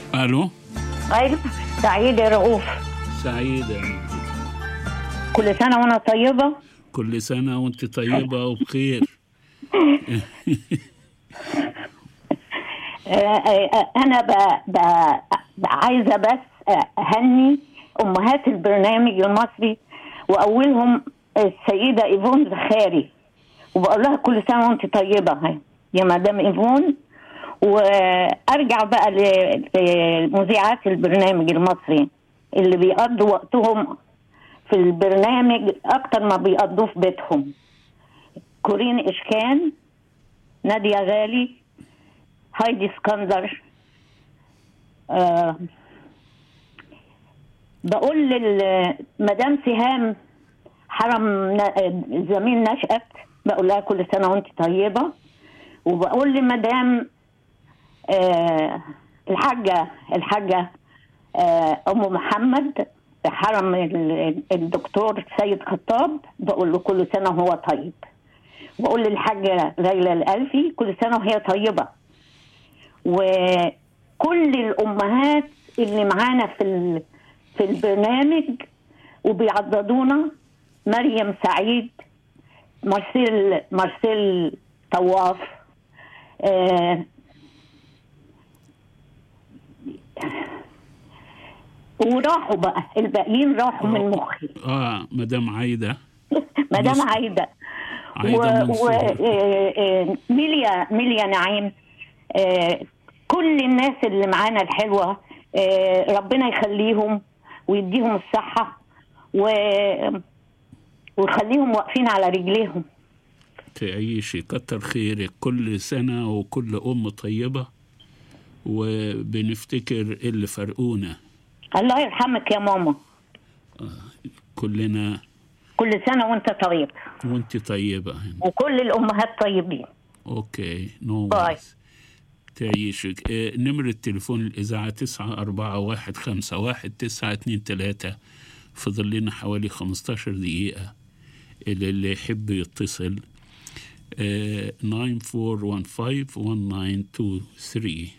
الو ايوه سعيد يا رؤوف سعيدة كل سنه وانا طيبه كل سنة وانت طيبة وبخير آه، آه، انا ب... ب... ب... عايزه بس اهني امهات البرنامج المصري واولهم السيده ايفون زخاري وبقول لها كل سنه وانت طيبه هاي يا مدام ايفون وارجع بقى ل- لمذيعات البرنامج المصري اللي بيقضوا وقتهم في البرنامج اكتر ما بيقضوه في بيتهم كورين اشكان نادية غالي هايدي اسكندر آه بقول للمدام سهام حرم ن- زميل نشأت بقول لها كل سنة وانت طيبة وبقول لمدام آه الحاجة الحاجة آه أم محمد حرم ال- الدكتور سيد خطاب بقول له كل سنة وهو طيب بقول للحاجة ليلى الألفي كل سنة وهي طيبة وكل الأمهات اللي معانا في ال- في البرنامج وبيعضدونا مريم سعيد مارسيل مارسيل طواف آه وراحوا بقى الباقيين راحوا من مخي اه مدام عايدة مدام بص- عايده عايدة منصور وميليا ميليا نعيم آه، كل الناس اللي معانا الحلوه آه، ربنا يخليهم ويديهم الصحه و ويخليهم واقفين على رجليهم تعيشي كتر خيرك كل سنة وكل أم طيبة وبنفتكر اللي فرقونا الله يرحمك يا ماما كلنا كل سنه وانت طيب وانت طيبة وكل الامهات طيبين اوكي نو باي. worries. تعيشك آه، نمرة تليفون الإذاعة تسعة أربعة واحد خمسة واحد تسعة اتنين تلاتة فضل لنا حوالي خمستاشر دقيقة اللي, اللي يحب يتصل ناين فور وان فايف وان ناين تو ثري